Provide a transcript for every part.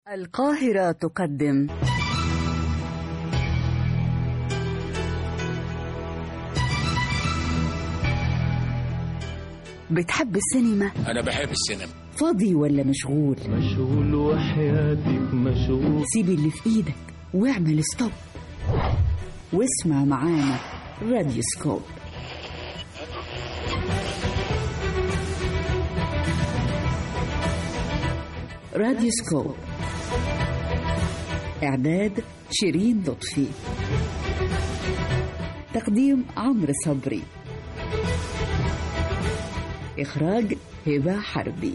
القاهرة تقدم بتحب السينما؟ أنا بحب السينما فاضي ولا مشغول؟ مشغول وحياتك مشغول سيب اللي في ايدك واعمل ستوب واسمع معانا راديو سكوب راديو سكوب إعداد شيرين لطفي تقديم عمرو صبري إخراج هبة حربي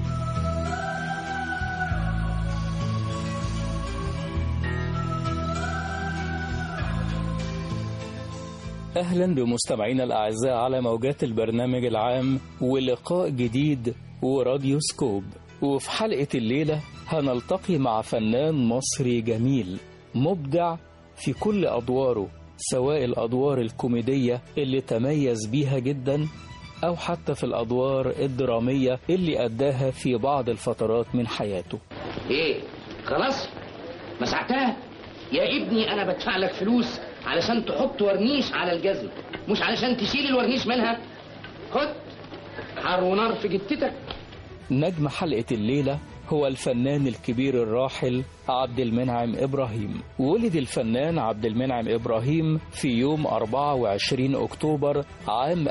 أهلا بمستمعينا الأعزاء على موجات البرنامج العام ولقاء جديد وراديو سكوب وفي حلقة الليلة هنلتقي مع فنان مصري جميل مبدع في كل أدواره سواء الأدوار الكوميدية اللي تميز بيها جدا أو حتى في الأدوار الدرامية اللي أداها في بعض الفترات من حياته ايه خلاص مسحتها يا ابني انا بدفع لك فلوس علشان تحط ورنيش على الجزمه مش علشان تشيل الورنيش منها خد حر ونار في جتتك نجم حلقة الليلة هو الفنان الكبير الراحل عبد المنعم إبراهيم ولد الفنان عبد المنعم إبراهيم في يوم 24 أكتوبر عام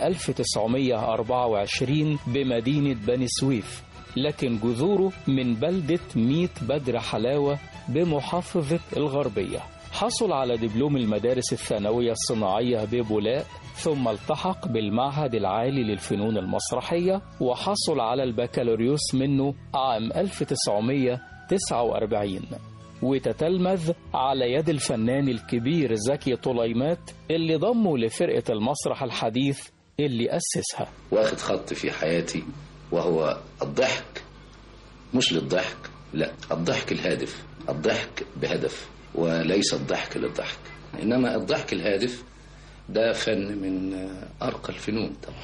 1924 بمدينة بني سويف لكن جذوره من بلدة ميت بدر حلاوة بمحافظة الغربية حصل على دبلوم المدارس الثانوية الصناعية ببولاق ثم التحق بالمعهد العالي للفنون المسرحية وحصل على البكالوريوس منه عام 1949 وتتلمذ على يد الفنان الكبير زكي طليمات اللي ضمه لفرقة المسرح الحديث اللي أسسها واخد خط في حياتي وهو الضحك مش للضحك لا الضحك الهادف الضحك بهدف وليس الضحك للضحك إنما الضحك الهادف ده فن من أرقى الفنون طبعا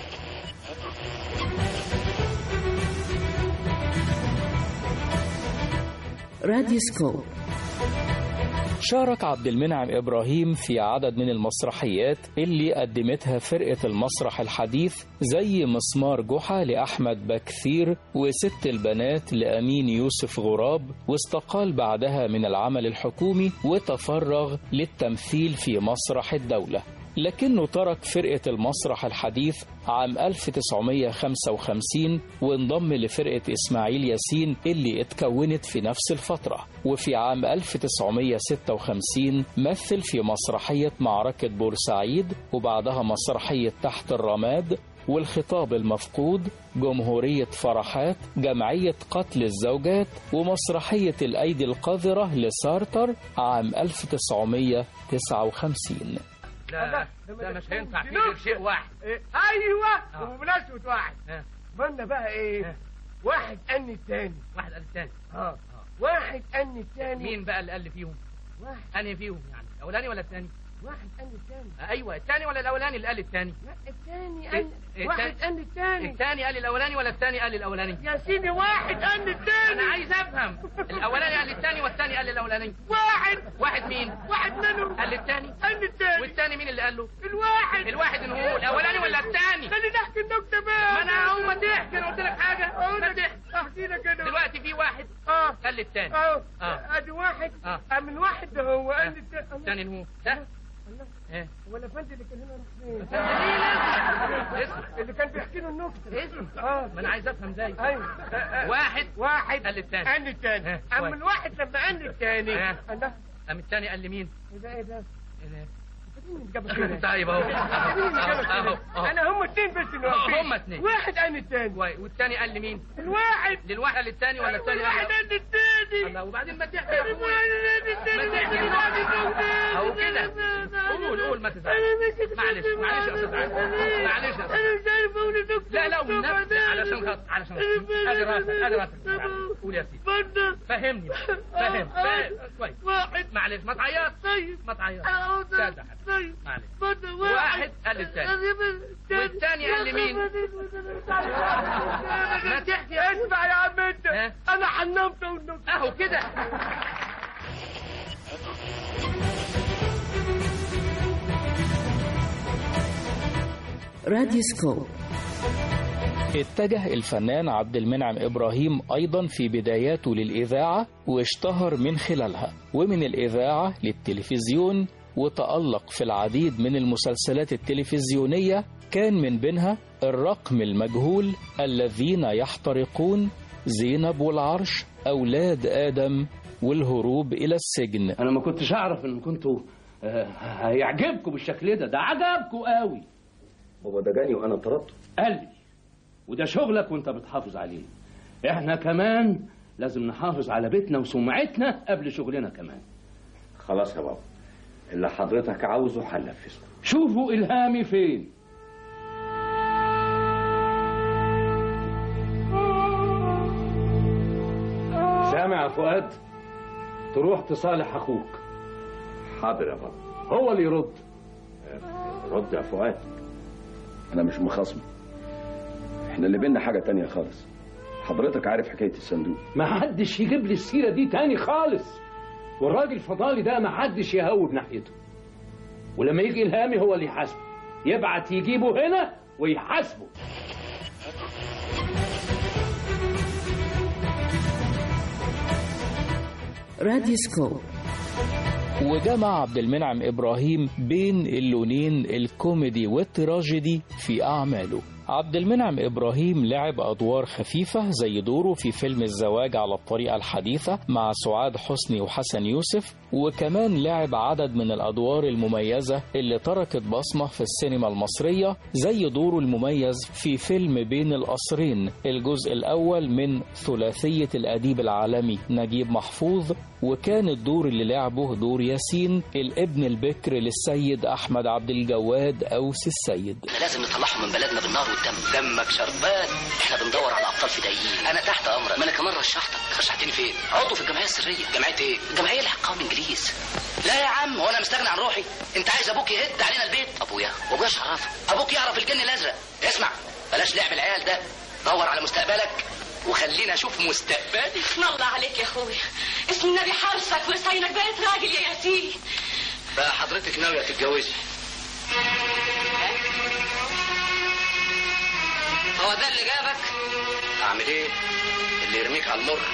راديو سكوب شارك عبد المنعم إبراهيم في عدد من المسرحيات اللي قدمتها فرقة المسرح الحديث زي مسمار جحا لأحمد بكثير وست البنات لأمين يوسف غراب واستقال بعدها من العمل الحكومي وتفرغ للتمثيل في مسرح الدولة لكنه ترك فرقة المسرح الحديث عام 1955 وانضم لفرقة إسماعيل ياسين اللي اتكونت في نفس الفترة وفي عام 1956 مثل في مسرحية معركة بورسعيد وبعدها مسرحية تحت الرماد والخطاب المفقود جمهورية فرحات جمعية قتل الزوجات ومسرحية الأيدي القذرة لسارتر عام 1959 لا ده مش هينفع فيه غير شيء واحد إيه؟ ايوه آه. وبمناسبة واحد ها قلنا بقى ايه ها. واحد قن التاني واحد قال الثاني اه واحد قن التاني مين بقى اللي قال فيهم واحد انهي فيهم يعني الاولاني ولا الثاني واحد قن التاني ايوه الثاني ولا الاولاني اللي قال الثاني لا التاني إيه؟ قن إيه واحد التاني؟ قن التاني الثاني قال الاولاني ولا الثاني قال الاولاني يا سيدي واحد قن انا التاني عايز افهم الاولاني قال الثاني والثاني قال الاولاني واحد واحد مين واحد منهم قال الثاني قن التاني والثاني مين اللي قال له الواحد الواحد ان هو الاولاني ولا الثاني خليني احكي النكته بقى ما انا هو ما تحكي انا قلت لك حاجه اقول ما لك تحكي احكي لك انا دلوقتي في واحد اه قال للثاني اه آه. ادي واحد آه. آه. من واحد ده هو قال التاني الثاني إن هو ده الله. ايه هو الافندي اللي كان هنا راح فين؟ اسم اللي كان بيحكي له النكته اسم اه ما انا عايز افهم زي ايوه آه، آه. واحد واحد قال للتاني. قال التاني ها، اما كويس. الواحد لما قال التاني ها. قال له قام الثاني قال لمين؟ ايه ده ايه ده؟ إيه ده؟ مين اللي جابك هنا؟ طيب اهو مين اللي جابك اهو هنا؟ اهو انا هم اتنين بس اللي أهو، واقفين هم اتنين. واحد قال التاني كويس. والثاني قال لمين؟ الواحد للواحد قال للثاني ولا الثاني الواحد قال قال التاني الله وبعدين ما تحكي يا أخوي. ما اهو كده قول قول ما تزعلش معلش معلش يا استاذ علي معلش يا استاذ انا مش عارف اقول النكته لا لا والنبي علشان خاطر علشان خاطر ادي راسك ادي راسك قول يا سيدي اتفضل فهمني فهم فاهم كويس واحد معلش ما تعيط طيب ما تعيط اهو ده جدع. ده معلش بدأ واحد قال للتاني والتاني قال لمين؟ ما تحكي اسمع يا عم انت ها؟ انا حنمت والنبي اهو كده راديوسكوب اتجه الفنان عبد المنعم إبراهيم أيضا في بداياته للإذاعة واشتهر من خلالها ومن الإذاعة للتلفزيون وتألق في العديد من المسلسلات التلفزيونية كان من بينها الرقم المجهول الذين يحترقون زينب والعرش أولاد آدم والهروب إلى السجن انا ما كنتش اعرف ان كنتوا آه، هيعجبكم بالشكل ده ده عجبكم قوي هو ده جاني وانا طردته قال لي وده شغلك وانت بتحافظ عليه احنا كمان لازم نحافظ على بيتنا وسمعتنا قبل شغلنا كمان خلاص يا بابا اللي حضرتك عاوزه هنفذه شوفوا الهامي فين سامع يا فؤاد تروح تصالح اخوك حاضر يا بابا هو اللي يرد رد يا فؤاد انا مش مخاصمه احنا اللي بينا حاجه تانية خالص حضرتك عارف حكايه الصندوق ما حدش يجيب لي السيره دي تاني خالص والراجل فضالي ده ما حدش يهوب ناحيته ولما يجي الهامي هو اللي يحاسبه يبعت يجيبه هنا ويحاسبه راديوسكوب وجمع عبد المنعم إبراهيم بين اللونين الكوميدي والتراجيدي في أعماله عبد المنعم إبراهيم لعب أدوار خفيفة زي دوره في فيلم الزواج على الطريقة الحديثة مع سعاد حسني وحسن يوسف وكمان لعب عدد من الأدوار المميزة اللي تركت بصمة في السينما المصرية زي دوره المميز في فيلم بين القصرين الجزء الأول من ثلاثية الأديب العالمي نجيب محفوظ وكان الدور اللي لعبه دور ياسين الابن البكر للسيد أحمد عبد الجواد أوس السيد لازم نطلعهم من بلدنا بالنار والدم دمك شربان احنا بندور على ابطال فدائيين انا تحت امرك ما انا كمان رشحتك رشحتني فين عضو في الجمعيه السريه جمعيه ايه الجمعيه اللي هتقاوم انجليز لا يا عم هو انا مستغني عن روحي انت عايز ابوك يهد علينا البيت ابويا وابويا ايش عرفه ابوك يعرف الجن الازرق اسمع بلاش لعب العيال ده دور على مستقبلك وخلينا اشوف مستقبلي اسم الله عليك يا اخويا اسم النبي حارسك وساينك بقيت راجل يا ياسين بقى حضرتك ناويه تتجوزي هو ده اللي جابك اعمل ايه اللي يرميك على المر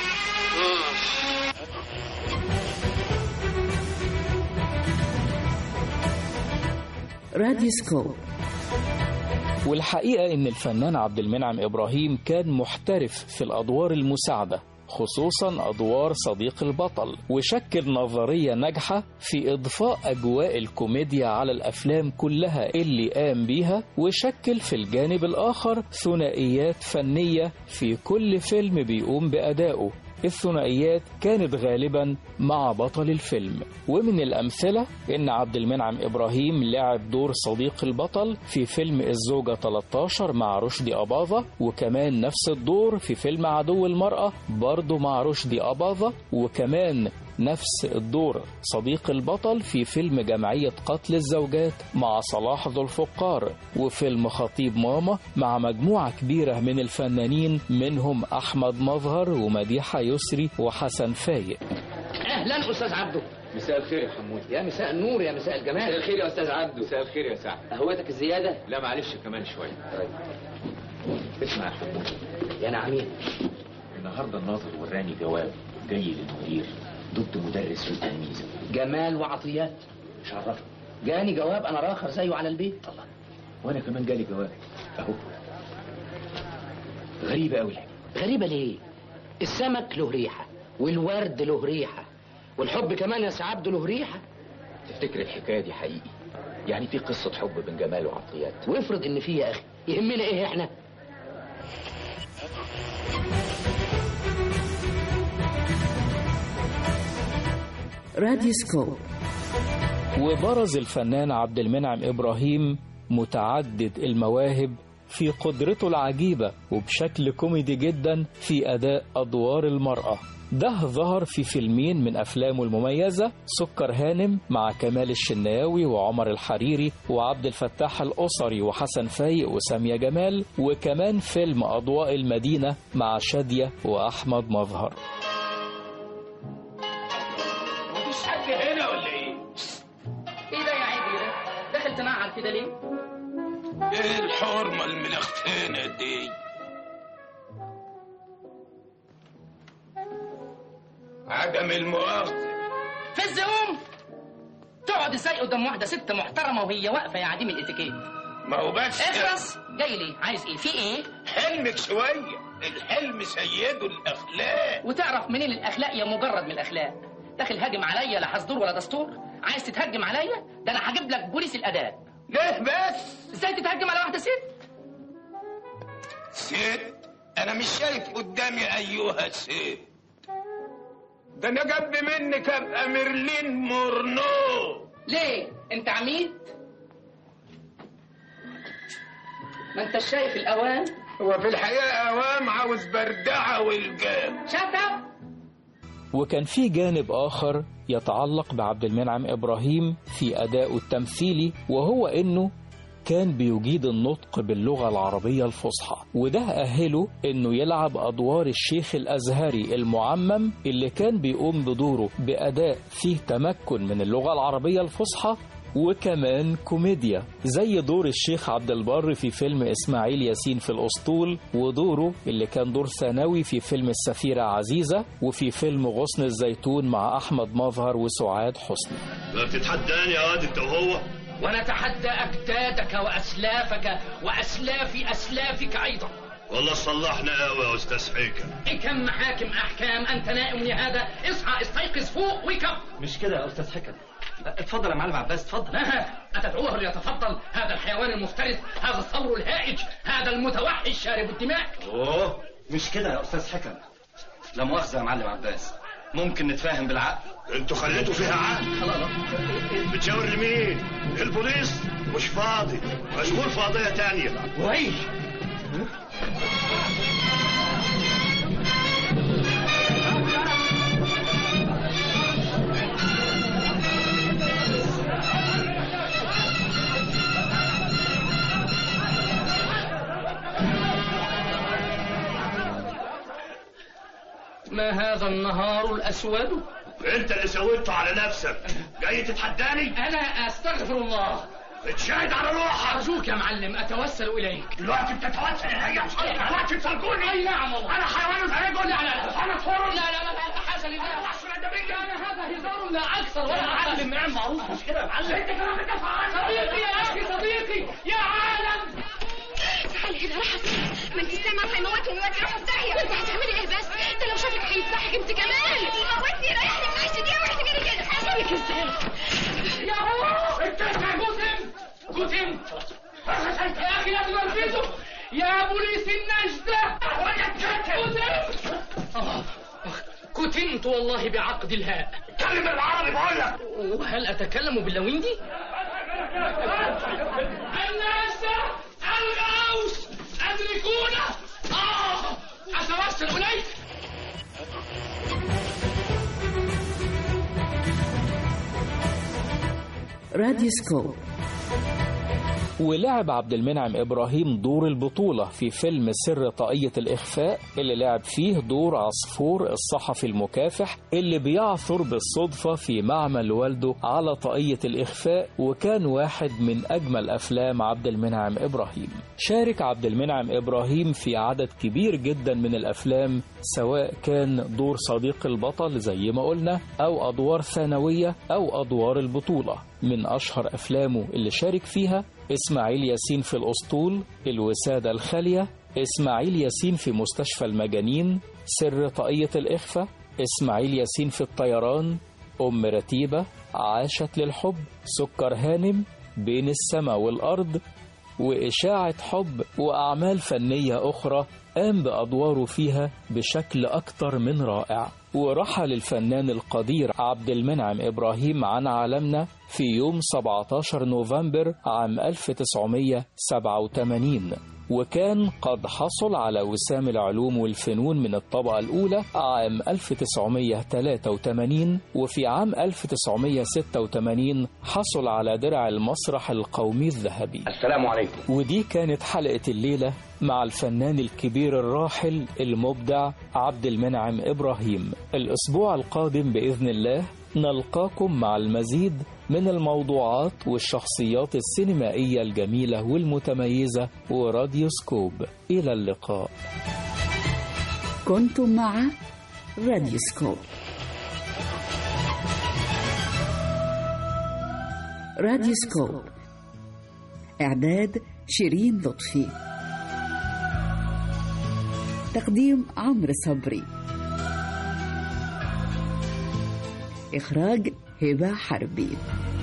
راديوسكوب والحقيقة إن الفنان عبد المنعم إبراهيم كان محترف في الأدوار المساعدة خصوصا أدوار صديق البطل وشكل نظرية ناجحة في إضفاء أجواء الكوميديا على الأفلام كلها اللي قام بيها وشكل في الجانب الآخر ثنائيات فنية في كل فيلم بيقوم بأدائه الثنائيات كانت غالبا مع بطل الفيلم ومن الأمثلة إن عبد المنعم إبراهيم لعب دور صديق البطل في فيلم الزوجة 13 مع رشدي أباظة وكمان نفس الدور في فيلم عدو المرأة برضه مع رشدي أباظة وكمان نفس الدور صديق البطل في فيلم جمعية قتل الزوجات مع صلاح ذو الفقار وفيلم خطيب ماما مع مجموعة كبيرة من الفنانين منهم أحمد مظهر ومديحة يسري وحسن فايق اهلا استاذ عبده مساء الخير يا حمود يا مساء النور يا مساء الجمال مساء الخير يا استاذ عبده مساء الخير يا سعد قهوتك الزياده لا معلش كمان شويه اسمع يا حمود يا نعمين النهارده الناظر وراني جواب جاي للمدير ضد مدرس وتلميذ جمال وعطيات شرفني جاني جواب انا راخر زيه على البيت الله وانا كمان جالي جواب اهو غريبه قوي غريبه ليه السمك له ريحه والورد له ريحه والحب كمان يا سي عبده له ريحه تفتكر الحكايه دي حقيقي يعني في قصه حب بين جمال وعطيات وافرض ان في يا اخي يهمنا ايه احنا راديوسكوب وبرز الفنان عبد المنعم إبراهيم متعدد المواهب في قدرته العجيبة وبشكل كوميدي جدا في أداء أدوار المرأة ده ظهر في فيلمين من أفلامه المميزة سكر هانم مع كمال الشناوي وعمر الحريري وعبد الفتاح الأسري وحسن فايق وسامية جمال وكمان فيلم أضواء المدينة مع شادية وأحمد مظهر مفيش حد هنا ولا ايه؟ ايه ده يا عيدي ده؟ داخل تنعل كده ليه؟ ايه الحرمة الملختانة دي؟ عدم المؤاخذة في الزقوم تقعد ازاي قدام واحدة ست محترمة وهي واقفة يا عديم الاتيكيت ما هو بس اخرس جاي ليه؟ عايز ايه؟ في ايه؟ حلمك شوية الحلم سيده الأخلاق وتعرف منين الاخلاق يا مجرد من الاخلاق داخل هاجم عليا لا حصدور ولا دستور عايز تتهجم عليا ده انا هجيب لك بوليس الاداب ليه بس؟ ازاي تتهجم على واحده ست ست أنا مش شايف قدامي أيها الست ده أنا جنب منك أبقى ميرلين مورنو ليه انت عميد ما انت شايف الاوان هو في الحقيقة أوام عاوز بردعة والجام شطب وكان في جانب آخر يتعلق بعبد المنعم إبراهيم في أدائه التمثيلي وهو إنه كان بيجيد النطق باللغة العربية الفصحى وده أهله إنه يلعب أدوار الشيخ الأزهري المعمم اللي كان بيقوم بدوره بأداء فيه تمكن من اللغة العربية الفصحى وكمان كوميديا زي دور الشيخ عبد البر في فيلم إسماعيل ياسين في الأسطول ودوره اللي كان دور ثانوي في فيلم السفيرة عزيزة وفي فيلم غصن الزيتون مع أحمد مظهر وسعاد حسني ما بتتحداني يا واد انت وهو ونتحدى أجدادك وأسلافك وأسلاف أسلافك أيضا والله صلحنا قوي يا استاذ حيكم إيه كم محاكم أحكام أنت نائم يا هذا اصحى استيقظ فوق ويكب مش كده يا استاذ حكم اتفضل يا معلم عباس اتفضل لا أتدعوه ليتفضل هذا الحيوان المفترس هذا الثور الهائج هذا المتوحش شارب الدماء اوه مش كده يا استاذ حكم لا مؤاخذه يا معلم عباس ممكن نتفاهم بالعقل انتوا خليتوا فيها عقل بتشاور لمين البوليس مش فاضي مشغول في قضيه تانية ويش ما هذا النهار الأسود؟ انت اللي سويته على نفسك جاي تتحداني أنا أستغفر الله اتشاهد على روحك أرجوك يا معلم أتوسل إليك دلوقتي بتتوسل الي دلوقتي بتلقوني أي نعم والله انا حيوان زيكم لا لا لا انا حر لا لا لا لا حسن لا لا هذا هزار لا أكثر ولا أقل من عم معروف مش كده يا معلم انت كمان بتدفع صديقي يا أخي صديقي يا عالم تعالي هنا راح ما انت سامعه هيموتني دلوقتي روحوا في داهيه وانت هتعملي ايه بس ده لو شافك هيذبحك انت كمان موتني ريحني من عيش دي واحد كده هسيبك ازاي يا هو انت جوتم جوتم يا اخي لازم انفذه يا بوليس النجدة كتم كتمت والله بعقد الهاء اتكلم بالعربي بقول لك وهل اتكلم باللويندي النجدة الغوث ادركونا اه اتوسل اليك راديوسكوب ولعب عبد المنعم إبراهيم دور البطولة في فيلم سر طاقية الإخفاء اللي لعب فيه دور عصفور الصحفي المكافح اللي بيعثر بالصدفة في معمل والده على طاقية الإخفاء وكان واحد من أجمل أفلام عبد المنعم إبراهيم شارك عبد المنعم إبراهيم في عدد كبير جدا من الأفلام سواء كان دور صديق البطل زي ما قلنا أو أدوار ثانوية أو أدوار البطولة من أشهر أفلامه اللي شارك فيها إسماعيل ياسين في الأسطول الوسادة الخالية إسماعيل ياسين في مستشفى المجانين سر طاقية الإخفاء إسماعيل ياسين في الطيران أم رتيبة عاشت للحب سكر هانم بين السماء والأرض وإشاعة حب وأعمال فنية أخرى قام بأدواره فيها بشكل أكثر من رائع ورحل الفنان القدير عبد المنعم إبراهيم عن عالمنا في يوم 17 نوفمبر عام 1987 وكان قد حصل على وسام العلوم والفنون من الطبقة الأولى عام 1983 وفي عام 1986 حصل على درع المسرح القومي الذهبي السلام عليكم ودي كانت حلقة الليلة مع الفنان الكبير الراحل المبدع عبد المنعم إبراهيم الأسبوع القادم بإذن الله نلقاكم مع المزيد من الموضوعات والشخصيات السينمائية الجميلة والمتميزة وراديو سكوب إلى اللقاء كنتم مع راديو سكوب راديو سكوب إعداد شيرين لطفي تقديم عمرو صبري إخراج هبة حربي